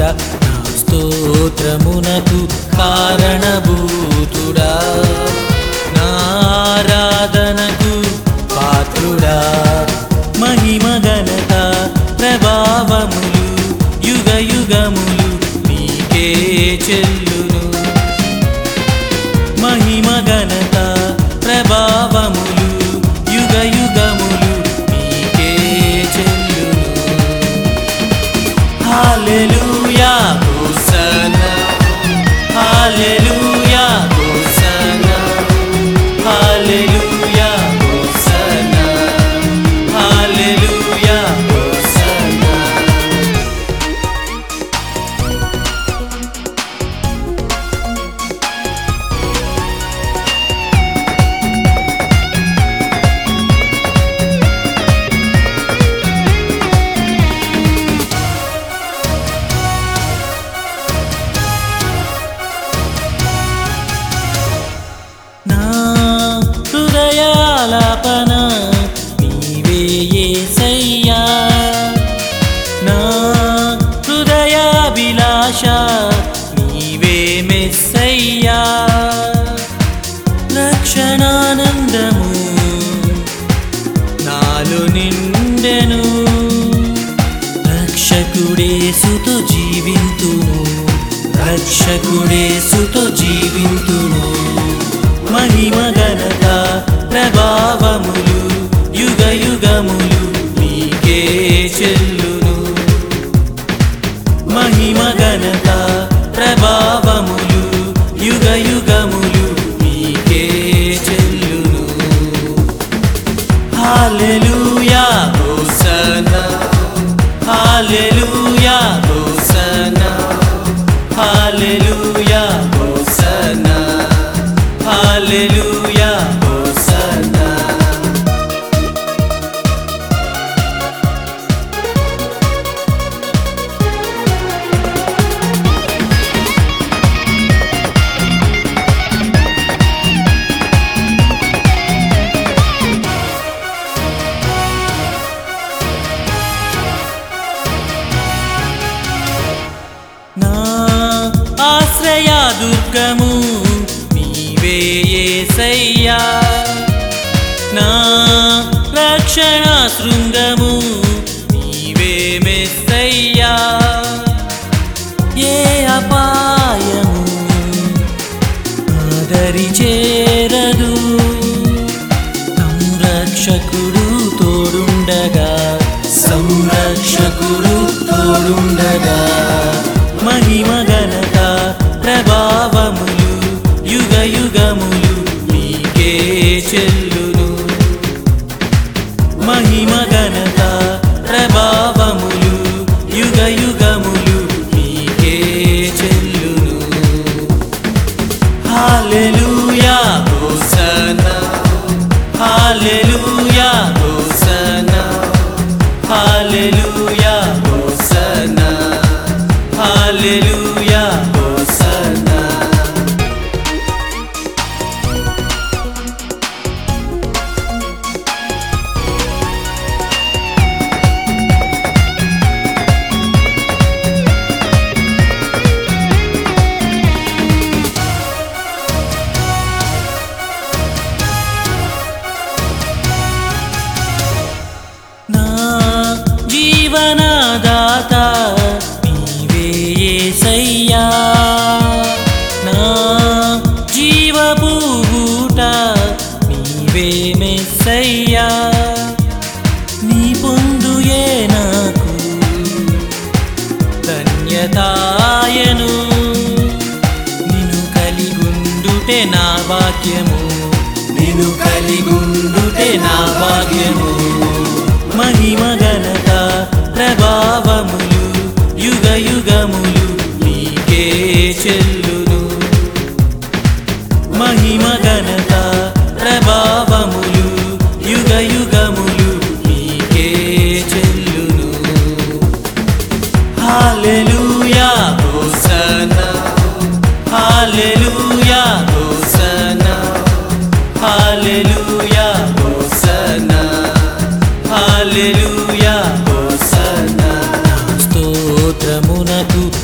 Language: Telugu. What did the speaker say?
నాథుడా నా స్తోత్రమునకు కారణభూతుడా నారాధనకు పాత్రుడా మహిమ ఘనత ప్రభావములు యుగ యుగములు నీకే చెల్లును మహిమ ఘనత ప్రభావములు యుగ యుగములు నీకే చెల్లును హల్లెలూయా హోసన్నా హల్లెలూయా హోసన్నా హల్లెలూయా హోసన్నా హల్లెలూయా హోసన్నా నా హృదయాలాపన నీవే యేసయ్యా నా హృదయాభిలాష నీవే మెస్సయ్యా రక్షణానందము నాలో నిండెను రక్షకుడేసుతో జీవింతును రక్షకుడేసుతో జీవింతును మహిమ ఘనత ప్రభావములు యుగ యుగములు నీకే చెల్లును మహిమ ఘనత ప్రభావములు యుగ యుగములు నీకే చెల్లును హల్లెలూయా హోసన్నా హల్లెలూయా హోసన్నా హల్లెలూయా హోసన్నా హల్లెలూయా హోసన్నా నా ఆశ్రయ దుర్గము నీవే యేసయ్యా నా రక్షణ శృంగము నీవే మెస్సయ్యా ఏ అపాయము ఆదరి చేరదు సంరక్షకుడు తోడుండగా సంరక్షకుడు తోడుండగా మహిమ ఘనత ప్రభావములు యుగ యుగములు నీకే చెల్లును మహిమ ఘనత ప్రభావములు యుగ యుగములు నీకే చెల్లును హల్లెలూయా హోసన్నా హల్లెలూయా హోసన్నా హల్లెలూయా హోసన్నా హల్లెలూయా హోసన్నా నా జీవనదాత నీవే యేసయ్యా నా జీవపు ఊట నీవే మెస్సయ్యా నీ పొందుయే నాకు ధన్యతాయను నిన్ను కలిగుండుటే నా భాగ్యము నిన్ను కలిగుండుటే నా భాగ్యము మహిమ ఘనత ప్రభావములు యుగ యుగములు నీకే చెల్లును మహిమ ఘనత ప్రభావములు యుగ యుగములు నీకే చెల్లును హల్లెలూయా హోసన్నా హల్లెలూయా హోసన్నా హల్లెలూయా హోసన్నా హల్లెలూయా హోసన్నా స్తోత్రమునకు